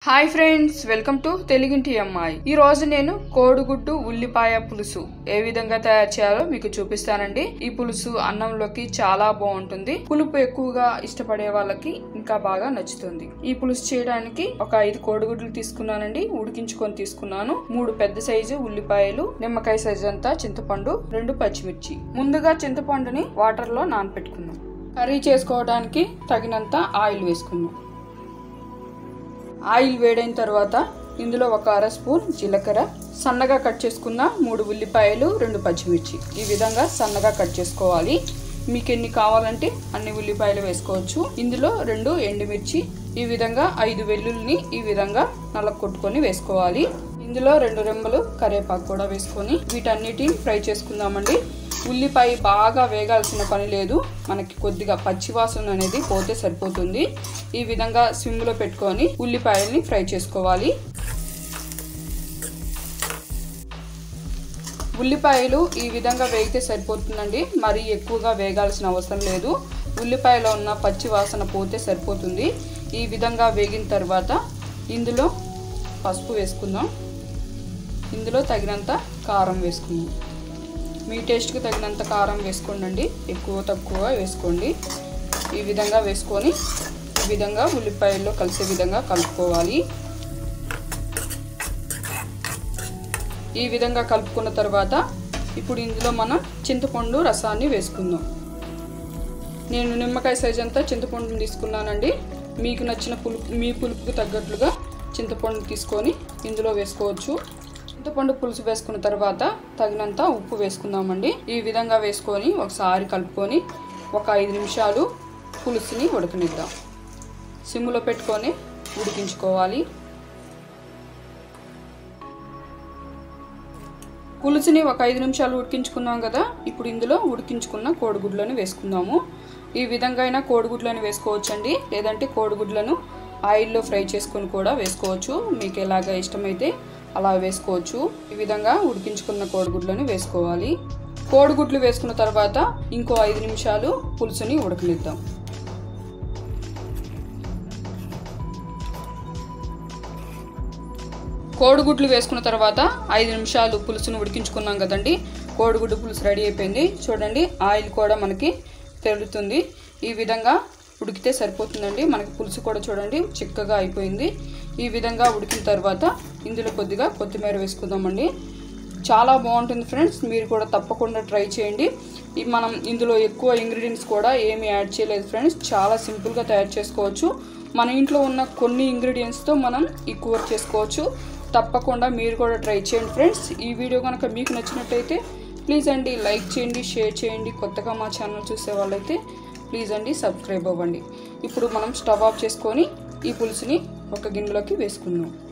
hi friends welcome to తెలుగింటి అమ్మాయి ఈ రోజు నేను కోడిగుడ్డు ఉల్లిపాయ పులుసు ఏ విధంగా తయారు చేయాలో మీకు చూపిస్తానండి ఈ పులుసు అన్నంలోకి చాలా బాగుంటుంది పులుపు ఎక్కువగా ఇష్టపడే వాళ్ళకి ఇంకా బాగా నచ్చుతుంది ఈ పులుసు చేయడానికి ఒక ఐదు కోడిగుడ్లు తీసుకున్నానండి ఉడికించుకొని తీసుకున్నాను మూడు పెద్ద సైజు ఉల్లిపాయలు నిమ్మకాయ సైజు అంతా చింతపండు రెండు పచ్చిమిర్చి ముందుగా చింతపండుని వాటర్ లో నానపెట్టుకున్నాం కర్రీ చేసుకోవడానికి తగినంత ఆయిల్ వేసుకున్నాం ఆయిల్ వేడైన తర్వాత ఇందులో ఒక అర స్పూన్ జీలకర్ర సన్నగా కట్ చేసుకున్న మూడు ఉల్లిపాయలు రెండు పచ్చిమిర్చి ఈ విధంగా సన్నగా కట్ చేసుకోవాలి మీకు ఎన్ని కావాలంటే అన్ని ఉల్లిపాయలు వేసుకోవచ్చు ఇందులో రెండు ఎండుమిర్చి ఈ విధంగా ఐదు వెల్లుల్ని ఈ విధంగా నల్ల కొట్టుకొని వేసుకోవాలి ఇందులో రెండు రెమ్మలు కరివేపాకు కూడా వేసుకొని వీటన్నిటిని ఫ్రై చేసుకుందామండి ఉల్లిపాయ బాగా వేగాల్సిన పని లేదు మనకి కొద్దిగా పచ్చివాసన అనేది పోతే సరిపోతుంది ఈ విధంగా సిమ్లో పెట్టుకొని ఉల్లిపాయల్ని ఫ్రై చేసుకోవాలి ఉల్లిపాయలు ఈ విధంగా వేగితే సరిపోతుందండి మరీ ఎక్కువగా వేగాల్సిన అవసరం లేదు ఉల్లిపాయలో ఉన్న పచ్చి వాసన పోతే సరిపోతుంది ఈ విధంగా వేగిన తర్వాత ఇందులో పసుపు వేసుకుందాం ఇందులో తగినంత కారం వేసుకుందాం మీ టేస్ట్కి తగినంత కారం వేసుకోండి ఎక్కువ తక్కువ వేసుకోండి ఈ విధంగా వేసుకొని ఈ విధంగా ఉల్లిపాయల్లో కలిసే విధంగా కలుపుకోవాలి ఈ విధంగా కలుపుకున్న తర్వాత ఇప్పుడు ఇందులో మనం చింతపండు రసాన్ని వేసుకుందాం నేను నిమ్మకాయ సైజ్ అంతా చింతపండుని తీసుకున్నానండి మీకు నచ్చిన పులుపు మీ పులుపుకు తగ్గట్లుగా చింతపండు తీసుకొని ఇందులో వేసుకోవచ్చు చింతపండు పులుసు వేసుకున్న తర్వాత తగినంత ఉప్పు వేసుకుందామండి ఈ విధంగా వేసుకొని ఒకసారి కలుపుకొని ఒక ఐదు నిమిషాలు పులుసుని ఉడకనిద్దాం సిమ్లో పెట్టుకొని ఉడికించుకోవాలి పులుసుని ఒక ఐదు నిమిషాలు ఉడికించుకున్నాం కదా ఇప్పుడు ఇందులో ఉడికించుకున్న కోడిగుడ్లను వేసుకుందాము ఈ విధంగా అయినా కోడిగుడ్లను వేసుకోవచ్చండి లేదంటే కోడిగుడ్లను ఆయిల్లో ఫ్రై చేసుకొని కూడా వేసుకోవచ్చు మీకు ఎలాగ ఇష్టమైతే అలా వేసుకోవచ్చు ఈ విధంగా ఉడికించుకున్న కోడిగుడ్లను వేసుకోవాలి కోడిగుడ్లు వేసుకున్న తర్వాత ఇంకో ఐదు నిమిషాలు పులుసుని ఉడకనిద్దాం కోడిగుడ్లు వేసుకున్న తర్వాత ఐదు నిమిషాలు పులుసును ఉడికించుకున్నాం కదండి కోడిగుడ్డు పులుసు రెడీ అయిపోయింది చూడండి ఆయిల్ కూడా మనకి తెరుతుంది ఈ విధంగా ఉడికితే సరిపోతుందండి మనకి పులుసు కూడా చూడండి చిక్కగా అయిపోయింది ఈ విధంగా ఉడికిన తర్వాత ఇందులో కొద్దిగా కొత్తిమీర వేసుకుందామండి చాలా బాగుంటుంది ఫ్రెండ్స్ మీరు కూడా తప్పకుండా ట్రై చేయండి ఈ మనం ఇందులో ఎక్కువ ఇంగ్రీడియంట్స్ కూడా ఏమి యాడ్ చేయలేదు ఫ్రెండ్స్ చాలా సింపుల్గా తయారు చేసుకోవచ్చు మన ఇంట్లో ఉన్న కొన్ని ఇంగ్రీడియంట్స్తో మనం ఈ కూర చేసుకోవచ్చు తప్పకుండా మీరు కూడా ట్రై చేయండి ఫ్రెండ్స్ ఈ వీడియో కనుక మీకు నచ్చినట్టయితే ప్లీజ్ అండి లైక్ చేయండి షేర్ చేయండి కొత్తగా మా ఛానల్ చూసే వాళ్ళైతే ప్లీజ్ అండి సబ్స్క్రైబ్ అవ్వండి ఇప్పుడు మనం స్టవ్ ఆఫ్ చేసుకొని ఈ పులుసుని ఒక గిన్నెలోకి వేసుకుందాం